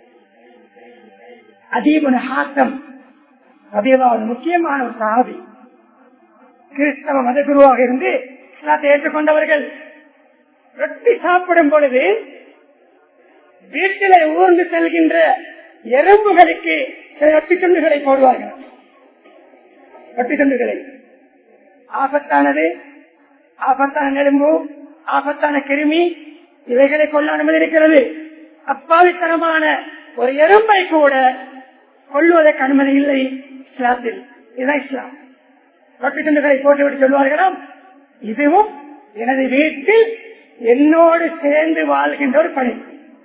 அதீபன ஹாத்தம் ரபியலாவது முக்கியமான ஒரு சாதி கிறிஸ்தவ மத குருவாக இருந்து இஸ்லாத்தை ஏற்றுக்கொண்டவர்கள் ரொட்டி சாப்பிடும் பொழுது வீட்டிலே ஊர்ந்து செல்கின்ற எறும்புகளுக்கு சில ரொட்டி துண்டுகளை போடுவார்கள் ரொட்டி துண்டுகளை ஆபத்தானது ஆபத்தான எலும்பு ஆபத்தான கிருமி இவைகளை கொள்ள அனுமதி இருக்கிறது அப்பாவித்தனமான ஒரு எறும்பை கூட கொள்வதற்கு அனுமதி இல்லை இஸ்லாத்தில் இதுதான் இஸ்லாம் ரொட்டி துண்டுகளை போட்டுவிட்டு சொல்வார்களாம் இதுவும் எனது வீட்டில் என்னோடு சேர்ந்து வாழ்கின்ற ஒரு பணி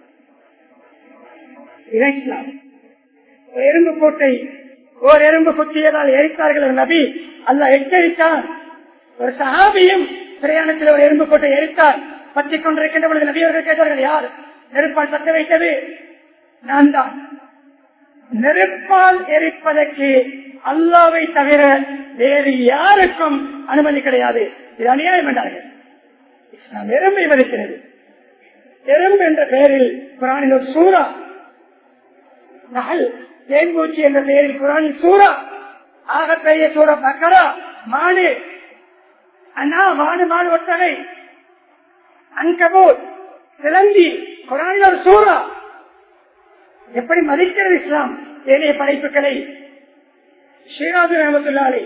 இதுதான் இஸ்லாம் ஒரு எறும்பு கோட்டை ஓர் எறும்பு குத்தியதால் எரித்தார்கள் ஒரு நபி அல்ல எச்சரித்தான் ஒரு சஹாபியும் பிரயாணத்தில் ஒரு எறும்பு கோட்டை எரித்தார் பற்றிக் கொண்டிருக்கின்ற பொழுது நபியவர்கள் கேட்டார்கள் யார் நெருப்பால் பற்ற வைத்தது நான் தான் நெருப்பால் எரிப்பதற்கு அல்லாவை தவிர வேறு யாருக்கும் அனுமதி கிடையாது இது அநியாயம் என்றார்கள் இஸ்லாம் எறும்பை மதிக்கிறது எறும்பு என்ற பெயரில் குரானில் ஒரு சூறா நகல் தேன்பூச்சி என்ற பெயரில் குரானில் சூறா ஆக பெரிய சூறா பக்கரா மாடு அண்ணா மாடு மாடு ஒட்டகை அன்கபோர் சிலந்தி குரானில் ஒரு சூறா எப்படி மதிக்கிறது இஸ்லாம் ஏனைய படைப்புகளை ஸ்ரீராஜு ரஹமத்துல்லாலை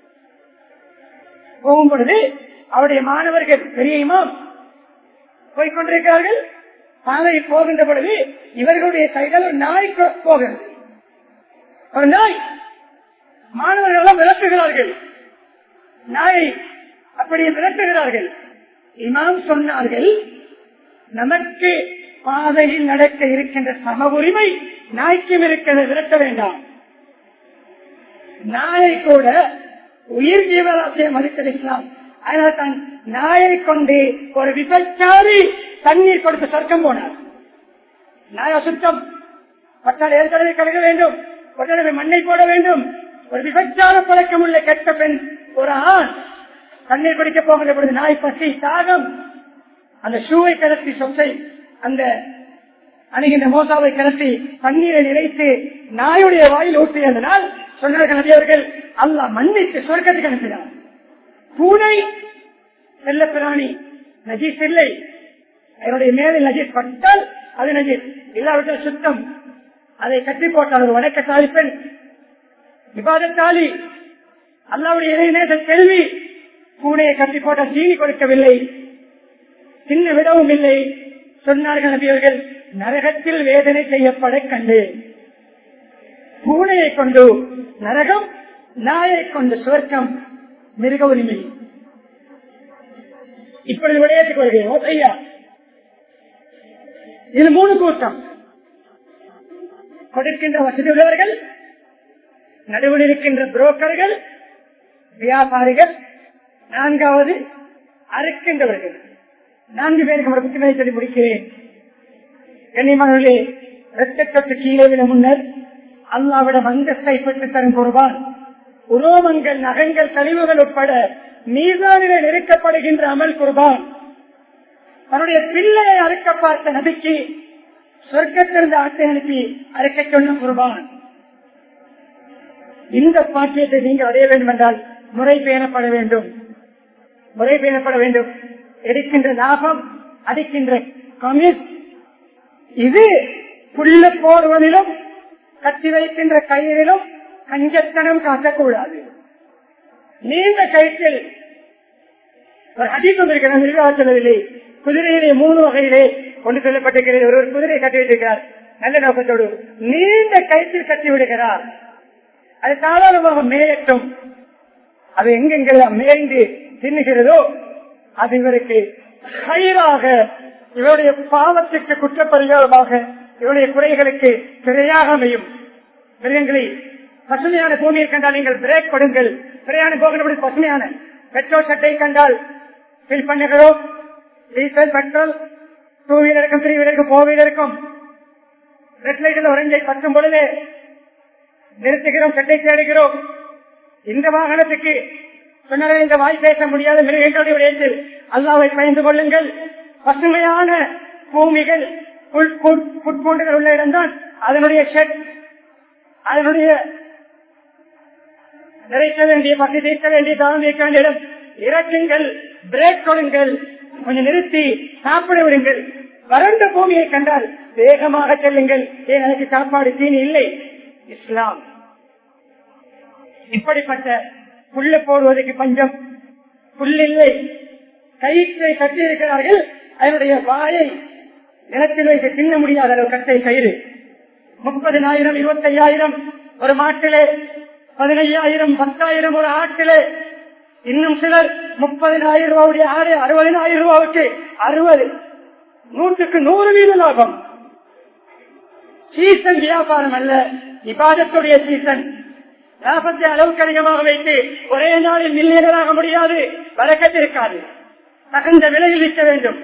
போகும் பொழுது அவருடைய மாணவர்கள் பெரிய இமாம் போய்கொண்டிருக்கிறார்கள் பாதையில் போகின்ற பொழுது இவர்களுடைய சைடில் ஒரு நாய் கொ- போகிறது ஒரு நாய் மாணவர்கள் எல்லாம் விளக்குகிறார்கள் நாயை அப்படியே விளக்குகிறார்கள் இமாம் சொன்னார்கள் நமக்கு பாதையில் நடக்க இருக்கின்ற சம உரிமை நாய்க்கும் இருக்கிறது விரட்ட வேண்டாம் நாயை கூட உயிர் ஜீவராசியை மதித்தது இஸ்லாம் அதனால் தான் நாயை கொண்டு ஒரு விபச்சாரி தண்ணீர் கொடுத்து சொர்க்கம் போனார் நாய் அசுத்தம் பட்டால் ஏழு தடவை கழுக வேண்டும் ஒரு தடவை மண்ணை போட வேண்டும் ஒரு விபச்சார பழக்கம் உள்ள கெட்ட பெண் ஒரு ஆண் தண்ணீர் குடிக்க போகிற பொழுது நாய் பசி தாகம் அந்த ஷூவை கலத்தி சொத்தை அந்த அணுகின்ற மோசாவை கலத்தி தண்ணீரை நிறைத்து நாயுடைய வாயில் ஊற்றியதனால் சொன்னார்கள் நபியவர்கள் அல்லாஹ் மன்னித்து சொர்க்கத்துக்கு அனுப்பினார் பூனை செல்ல பிராணி நஜீஸ் இல்லை அதனுடைய மேலில் நஜீஸ் பட்டால் அது நஜீஸ் இல்லாவிட்டால் சுத்தம் அதை கட்டி போட்டால் ஒரு வடக்கத்தாளி பெண் விவாதத்தாளி அல்லாவுடைய இறைநேச கேள்வி பூனையை கட்டி போட்டால் சீனி கொடுக்கவில்லை சின்ன விடவும் இல்லை சொன்னார்கள் நபியவர்கள் நரகத்தில் வேதனை செய்யப்பட கண்டு பூனையை கொண்டு நரகம் நாயை கொண்டு சுவர்க்கம் மிருக உரிமை இப்பொழுது விளையாட்டுக்கு வருகிறோம் ஐயா இது மூணு கூட்டம் கொடுக்கின்ற வசதி உள்ளவர்கள் நடுவில் இருக்கின்ற புரோக்கர்கள் வியாபாரிகள் நான்காவது அறுக்கின்றவர்கள் நான்கு பேருக்கு ஒரு புத்திமதி சொல்லி முடிக்கிறேன் கண்ணியமானவர்களே இரத்த தொற்று கீழே விட முன்னர் அல்லாவிடம் அந்தஸ்தை பெற்று தரும் குர்பான் உரோமங்கள் நகங்கள் கழிவுகள் உட்பட மீதானிலே நெருக்கப்படுகின்ற அமல் குர்பான் தன்னுடைய பிள்ளையை அறுக்க பார்த்த நபிக்கு சொர்க்கத்திலிருந்து ஆட்டை அனுப்பி அறுக்க சொன்ன குர்பான் இந்த பாக்கியத்தை நீங்கள் அடைய வேண்டும் என்றால் முறை பேணப்பட வேண்டும் முறை பேணப்பட வேண்டும் எடுக்கின்ற லாபம் அடிக்கின்ற கமிஸ் இது புல்ல போடுவதிலும் கட்டி வைக்கின்ற கயிறிலும் கஞ்சத்தனம் காட்டக்கூடாது நீண்ட கயிற்றில் ஒரு அதிகம் வந்திருக்கிறார் நிர்வாகத்திலே குதிரையிலே மூணு வகையிலே கொண்டு செல்லப்பட்டிருக்கிறது ஒரு குதிரை கட்டி வைத்திருக்கிறார் நல்ல நோக்கத்தோடு நீண்ட கயிற்றில் கட்டி விடுகிறார் அது சாதாரணமாக மேயட்டும் அது எங்கெங்கெல்லாம் மேய்ந்து தின்னுகிறதோ அது இவருக்கு கயிறாக இவருடைய பாவத்திற்கு குற்றப்பரிகாரமாக இவருடைய குறைகளுக்கு திரையாக அமையும் மிருகங்களை பசுமையான பூமியை கண்டால் நீங்கள் பிரேக் கொடுங்கள் பிரயாணம் போகிற பசுமையான பெட்ரோல் சட்டை கண்டால் ஃபில் பண்ணுகிறோம் டீசல் பெட்ரோல் டூ வீலருக்கும் த்ரீ வீலருக்கும் ஃபோர் வீலருக்கும் ரெட் லைட்டில் ஒரஞ்சை பற்றும் பொழுது நிறுத்துகிறோம் சட்டை தேடுகிறோம் இந்த வாகனத்துக்கு சொன்னதை இந்த வாய் பேச முடியாத மிருகங்களுடைய விடயத்தில் அல்லாவை பயந்து கொள்ளுங்கள் பசுமையான பூமிகள் புட்பூண்டுகள் உள்ள இடம்தான் அதனுடைய ஷெட் அதனுடைய நிறைக்க வேண்டிய பசி தீர்க்க வேண்டிய தானம் தீர்க்க வேண்டிய இடம் இறக்குங்கள் பிரேக் கொடுங்கள் கொஞ்சம் நிறுத்தி சாப்பிட விடுங்கள் வறண்ட பூமியை கண்டால் வேகமாக செல்லுங்கள் ஏன் எனக்கு சாப்பாடு தீனி இல்லை இஸ்லாம் இப்படிப்பட்ட புல்ல போடுவதற்கு பஞ்சம் புல்லில்லை கயிற்றை கட்டியிருக்கிறார்கள் அதனுடைய வாயை நிலத்தில் வைத்து தின்ன முடியாத அளவு கட்டை கயிறு முப்பதினாயிரம் இருபத்தி ஐயாயிரம் ஒரு மாட்டிலே பதினையாயிரம் பத்தாயிரம் ஒரு ஆட்டிலே இன்னும் சிலர் முப்பதினாயிரம் ரூபாவுடைய ஆடு அறுபதினாயிரம் ரூபாவுக்கு அறுபது நூற்றுக்கு நூறு வீத லாபம் சீசன் வியாபாரம் அல்ல இபாதத்துடைய சீசன் லாபத்தை அளவுக்கு அதிகமாக வைத்து ஒரே நாளில் மில்லியனராக முடியாது வரக்கத்திருக்காது தகுந்த விலையில் விற்க வேண்டும்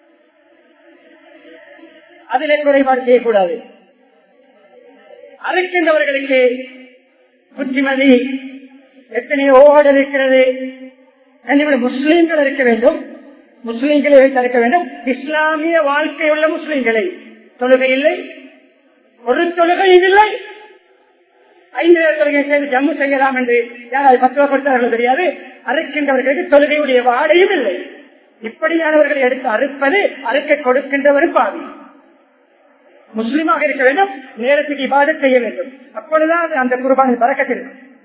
அதிலே குறைபாடு செய்யக்கூடாது அழைக்கின்றவர்களுக்கு புத்திமதி எத்தனையோ ஓடல் இருக்கிறது முஸ்லீம்கள் இருக்க வேண்டும் முஸ்லீம்களை வைத்து வேண்டும் இஸ்லாமிய வாழ்க்கை உள்ள முஸ்லீம்களை தொழுகை இல்லை ஒரு தொழுகையும் இல்லை ஐந்து நேர தொழுகை செய்து ஜம்மு செய்யலாம் என்று யாராவது பத்துவப்படுத்தார்கள் தெரியாது அறுக்கின்றவர்களுக்கு தொழுகையுடைய வாடையும் இல்லை இப்படியானவர்களை எடுத்து அறுப்பது அறுக்க கொடுக்கின்றவரும் பாவி முஸ்லீமாக இருக்க வேண்டும் நேரத்துக்கு இபாதத் செய்ய வேண்டும் அப்பொழுதுதான் அந்த குருபான பறக்கத்தில்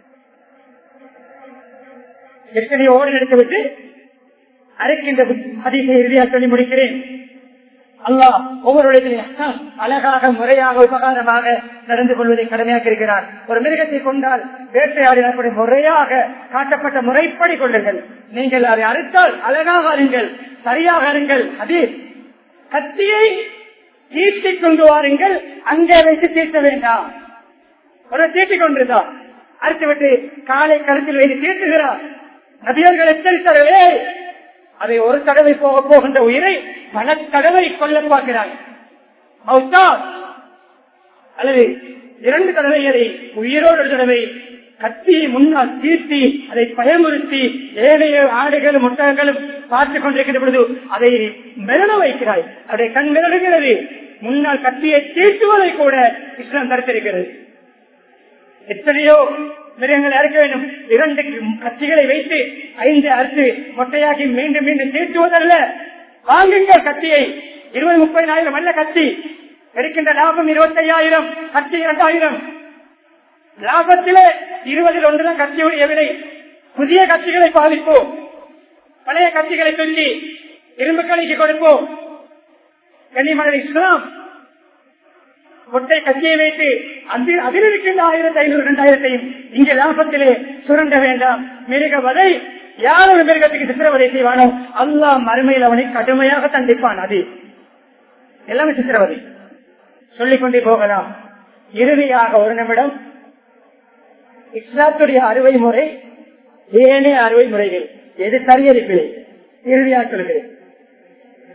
எத்தனை ஓடு எடுத்துவிட்டு அரைக்கின்ற அதிக இறுதியாக சொல்லி முடிக்கிறேன் அல்லாஹ் ஒவ்வொருடைய அழகாக முறையாக உபகாரமாக நடந்து கொள்வதை கடமையாக்கி இருக்கிறார் ஒரு மிருகத்தை கொண்டால் வேட்டையாடினப்படி முறையாக காட்டப்பட்ட முறைப்படி கொள்ளுங்கள் நீங்கள் அதை அறுத்தால் அழகாக அருங்கள் சரியாக அருங்கள் அது கத்தியை தீட்டிக் கொண்டு வாருங்கள் அங்கே வைத்து தீட்ட வேண்டாம் ஒரு தீட்டிக் கொண்டிருந்தார் அறுத்துவிட்டு காலை கருத்தில் வைத்து தீட்டுகிறார் நபியர்கள் எச்சரித்தார்களே அதை ஒரு தடவை போக போகின்ற உயிரை பல தடவை கொல்ல பார்க்கிறார் அல்லது இரண்டு தடவை அதை உயிரோடு ஒரு தடவை கத்தியை முன்னால் தீர்த்தி அதை பயமுறுத்தி ஏழைய ஆடுகளும் முட்டகங்களும் பார்த்துக் கொண்டிருக்கின்ற பொழுது அதை மெலன வைக்கிறாய் அதை கண் மிரளுகிறது முன்னால் கத்தியை தீட்டுவதை கூட இஸ்லாம் தடுத்திருக்கிறது எத்தனையோ மிருகங்களை அறுக்க வேண்டும் இரண்டு கத்திகளை வைத்து ஐந்து அறுத்து மொட்டையாக்கி மீண்டும் மீண்டும் தீட்டுவதல்ல வாங்குங்கள் கத்தியை இருபது முப்பதாயிரம் அல்ல கத்தி இருக்கின்ற லாபம் இருபத்தி ஐயாயிரம் கத்தி இரண்டாயிரம் லாபத்திலே இருபதில் ஒன்றுதான் கத்தியுடைய விலை புதிய கட்சிகளை பாதிப்போம் பழைய கட்சிகளை சொல்லி இரும்பு கலைக்கு கொடுப்போம் கன்னிமணல் இஸ்லாம் ஒட்டை கட்சியை வைத்து அதில் அதில் இருக்கின்ற ஆயிரத்தி ஐநூறு இரண்டாயிரத்தையும் இங்கே லாபத்திலே சுரண்ட வேண்டாம் மிருக வதை யார் ஒரு மிருகத்துக்கு சித்திரவதை செய்வானோ அல்லாஹ் மறுமையில் அவனை கடுமையாக தண்டிப்பான் அது எல்லாமே சித்திரவதை சொல்லிக்கொண்டே போகலாம் இறுதியாக ஒரு நிமிடம் இஸ்லாத்துடைய அறுவை முறை ஏனைய அறுவை முறைகள் எது சரியது பிழை இறுதியாக சொல்கிறேன்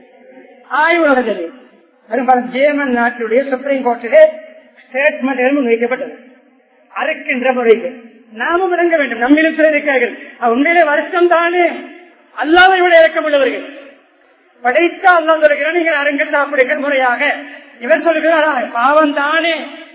ஆய்வுலகத்தில் பெரும்பாலும் ஜேமன் நாட்டுடைய சுப்ரீம் கோர்ட்டிலே ஸ்டேட்மெண்ட் முன்வைக்கப்பட்டது அறுக்கின்ற முறைக்கு நாமும் விளங்க வேண்டும் நம்மிலும் சிலர் இருக்கிறார்கள் அது உண்மையிலே வருஷம் தானே அல்லாவை விட இறக்கம் உள்ளவர்கள் படைத்த அல்லா சொல்கிறார் நீங்கள் அருங்கள் சாப்பிடுங்கள் முறையாக இவர் சொல்கிறாரா பாவம் தானே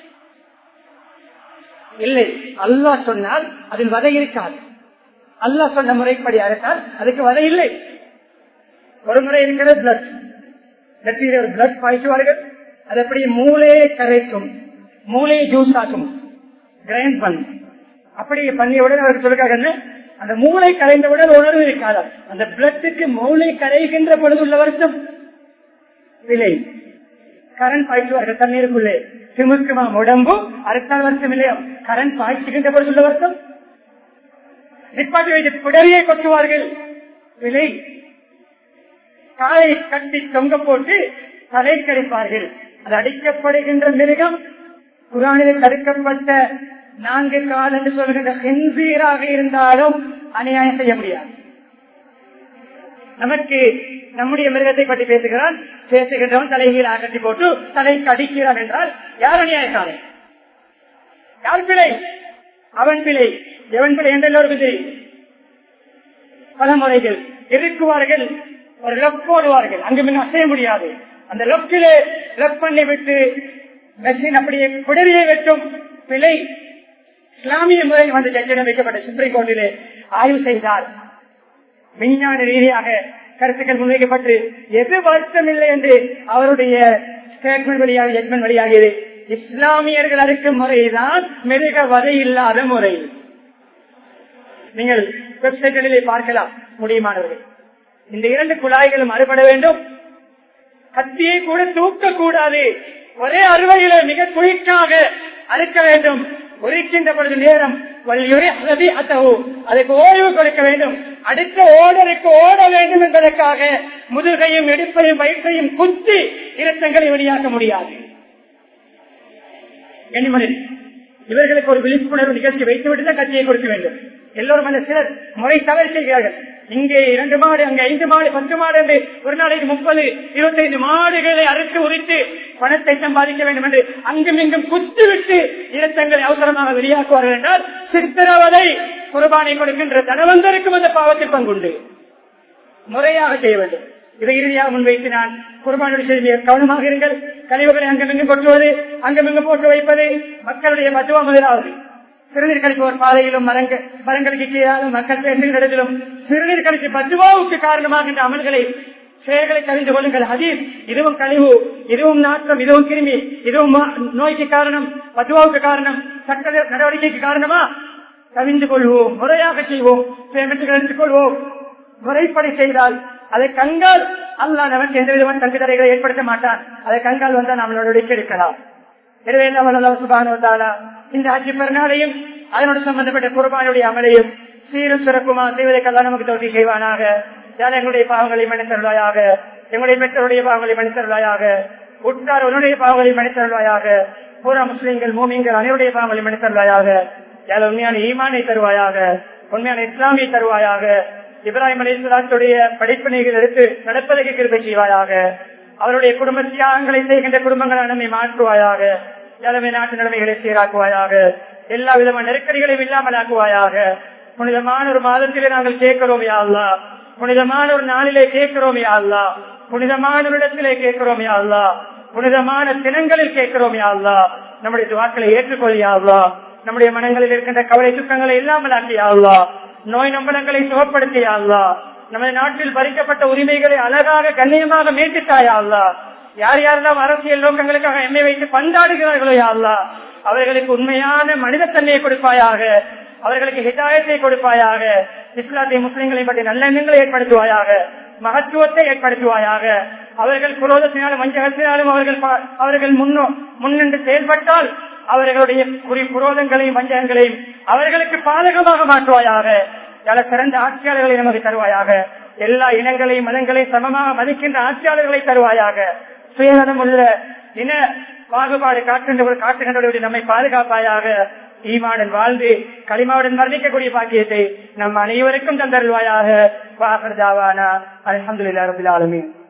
இல்லை அல்லாஹ் சொன்னால் அதில் வதை இருக்காது அல்லாஹ் சொன்ன முறைப்படி அறுத்தால் அதுக்கு வதை இல்லை ஒரு முறை இருக்கிற பிளட் நெற்றியில ஒரு பிளட் பாய்ச்சுவார்கள் அது எப்படி மூளையை கரைக்கும் மூளையை ஜூஸ் ஆக்கும் கிரைண்ட் பண்ணும் அப்படி பண்ணியவுடன் அவருக்கு சொல்லுக்காங்க அந்த மூளை கரைந்தவுடன் உணர்வு இருக்காதா அந்த பிளட்டுக்கு மூளை கரைகின்ற பொழுது உள்ள வருஷம் விலை கரண் பாய்ச்சுவார்கள் தண்ணீருக்குள்ளே சிமுக்குமாம் உடம்பு அறுத்தால் வருஷம் இல்லையா கரண் பாய்ச்சுகின்ற பொழுது உள்ள வருஷம் நிப்பாட்டி வைத்து பிடரியை கொட்டுவார்கள் விலை காலை கட்டி தொங்க போட்டு தலை கடிப்பார்கள் அது அடிக்கப்படுகின்ற மிருகம் குரானில் தடுக்கப்பட்ட நான்கு கால் என்று சொல்கின்ற செஞ்சீராக இருந்தாலும் அநியாயம் செய்ய முடியாது நமக்கு நம்முடைய மிருகத்தை பற்றி பேசுகிறான் பேசுகின்றவன் தலைகீழ கட்டி போட்டு தலை கடிக்கிறான் என்றால் யார் அநியாயக்காரன் யார் பிழை அவன் பிழை எவன் பிழை என்று எல்லோருக்கும் தெரியும் பல முறைகள் இருக்குவார்கள் ஒரு லெப் போடுவார்கள் அங்கு மின் அசைய முடியாது அந்த லெப்டிலே லெப் பண்ணி விட்டு மெஷின் அப்படியே குடலியை வெட்டும் பிழை இஸ்லாமிய முறையில் வந்து ஜட்ஜிடம் வைக்கப்பட்ட சுப்ரீம் கோர்ட்டிலே ஆய்வு செய்தார் விஞ்ஞான ரீதியாக கருத்துக்கள் முன்வைக்கப்பட்டு எது வருத்தம் இல்லை என்று அவருடைய ஸ்டேட்மெண்ட் வழியாக ஜட்மெண்ட் வழியாகியது இஸ்லாமியர்கள் அறுக்கும் முறைதான் மிருக வதை இல்லாத முறை நீங்கள் வெப்சைட்களிலே பார்க்கலாம் முடியுமானவர்கள் இந்த இரண்டு குழாய்களும் அறுபட வேண்டும் கத்தியை கூட தூக்க கூடாது ஒரே அறுவையில மிக குயிக்காக அறுக்க வேண்டும் உரிக்கின்ற பொழுது நேரம் அதுக்கு ஓய்வு கொடுக்க வேண்டும் அடுத்த ஓடருக்கு ஓட வேண்டும் என்பதற்காக முதுகையும் இடுப்பையும் வயிற்றையும் குத்தி இரத்தங்களை வெளியாக்க முடியாது இவர்களுக்கு ஒரு விழிப்புணர்வு நிகழ்ச்சி வைத்துவிட்டு தான் கட்சியை கொடுக்க வேண்டும் எல்லோரும் அந்த சிலர் முறை தவறு செய்கிறார்கள் இங்கே இரண்டு மாடு அங்கே ஐந்து மாடு பத்து மாடு என்று ஒரு நாளைக்கு முப்பது இருபத்தைந்து மாடுகளை அறுத்து உரித்து பணத்தை சம்பாதிக்க வேண்டும் என்று அங்கும் இங்கும் குத்துவிட்டு இரத்தங்களை அவசரமாக வெளியாக்குவார்கள் என்றால் சித்திரவதை குர்பானை கொடுக்கின்ற தனவந்தருக்கும் அந்த பாவத்தில் பங்குண்டு முறையாக செய்ய வேண்டும் இதை இறுதியாக முன்வைத்து நான் குர்பானுடைய செய்தியை கவனமாக இருங்கள் கழிவுகளை அங்கமிங்கு கொட்டுவது அங்கமிங்கு போட்டு வைப்பது மக்களுடைய மத்துவ முதலாவது சிறுநீர் கழிப்பவர் பாதையிலும் மரங்க மரங்களுக்கு கீழாலும் மக்கள் பேசுகிற இடத்திலும் சிறுநீர் கழிப்பு பத்துவாவுக்கு காரணமாகின்ற அமல்களை செயல்களை தெரிந்து கொள்ளுங்கள் ஹதீஸ் இதுவும் கழிவு இதுவும் நாற்றம் இதுவும் கிருமி இதுவும் நோய்க்கு காரணம் பத்துவாவுக்கு காரணம் சட்ட நடவடிக்கைக்கு காரணமா கவிந்து கொள்வோம் முறையாக செய்வோம் பேமெண்ட்டுகள் எடுத்துக்கொள்வோம் முறைப்படி செய்தால் அதை கங்கால் அல்லா நமக்கு எந்த விதமான தங்கு தடைகளை ஏற்படுத்த மாட்டான் அதை கங்கால் வந்தால் நாம் நடவடிக்கை எடுக்கலாம் எனவே சுபானுவதாலா இந்த ஆட்சி பெருநாளையும் அதனோடு சம்பந்தப்பட்ட குர்பானுடைய அமலையும் சீரும் சிறப்புமா செய்வதற்கெல்லாம் நமக்கு தோல்வி செய்வானாக யார் எங்களுடைய பாவங்களை மன்னித்தருள்வாயாக எங்களுடைய பெற்றோருடைய பாவங்களை மன்னித்தருள்வாயாக உற்றார் உன்னுடைய பாவங்களை மன்னித்தருள்வாயாக பூரா முஸ்லீம்கள் மூமிங்கள் அனைவருடைய பாவங்களை மன்னித்தருள்வாயாக யார் உண்மையான ஈமானை தருவாயாக உண்மையான இஸ்லாமியை தருவாயாக இப்ராஹிம் அலிஸ்லாத்துடைய படிப்பினைகள் எடுத்து நடப்பதற்கு கிருபை செய்வாயாக அவருடைய குடும்ப தியாகங்களை செய்கின்ற குடும்பங்களை நம்மை மாற்றுவாயாக தலைமை நாட்டு நிலைமைகளை சீராக்குவாயாக எல்லா விதமான நெருக்கடிகளையும் இல்லாமல் ஆக்குவாயாக புனிதமான ஒரு மாதத்திலே நாங்கள் கேட்கிறோம் யாழ்லா புனிதமான ஒரு நாளிலே கேட்கிறோம் யாழ்லா புனிதமான ஒரு இடத்திலே கேட்கிறோம் யாழ்லா புனிதமான தினங்களில் கேட்கிறோம் யாழ்லா நம்முடைய துவாக்களை ஏற்றுக்கொள் யாழ்லா நம்முடைய மனங்களில் இருக்கின்ற கவலை சுக்கங்களை இல்லாமல் ஆக்கியாள்லா நோய் நம்பலங்களை சுகப்படுத்தியாள்லா நமது நாட்டில் பறிக்கப்பட்ட உரிமைகளை அழகாக கண்ணியமாக மீட்டுத்தாயாள்லா யார் யாரெல்லாம் அரசியல் நோக்கங்களுக்காக எம்மை வைத்து பந்தாடுகிறார்களோ யாழ்லா அவர்களுக்கு உண்மையான மனிதத்தன்மையை கொடுப்பாயாக அவர்களுக்கு ஹிதாயத்தை கொடுப்பாயாக இஸ்லாத்திய முஸ்லிம்களை பற்றி நல்லெண்ணங்களை ஏற்படுத்துவாயாக மகத்துவத்தை ஏற்படுத்துவாயாக அவர்கள் குரோதத்தினாலும் வஞ்சகத்தினாலும் அவர்கள் அவர்கள் முன்னோ முன்னின்று செயல்பட்டால் அவர்களுடைய குறி புரோதங்களையும் வஞ்சகங்களையும் அவர்களுக்கு பாதகமாக மாற்றுவாயாக பல சிறந்த ஆட்சியாளர்களை நமக்கு தருவாயாக எல்லா இனங்களையும் மதங்களையும் சமமாக மதிக்கின்ற ஆட்சியாளர்களை தருவாயாக சுயநலம் உள்ள இன பாகுபாடு காட்டுகின்ற காட்டுகின்றவர்களுடைய நம்மை பாதுகாப்பாயாக ஈமாடன் வாழ்ந்து களிமாவுடன் வர்ணிக்கக்கூடிய பாக்கியத்தை நம் அனைவருக்கும் தந்தருள்வாயாக வாகர்தாவானா அலமதுல்லா ரபுல் ஆலமீன்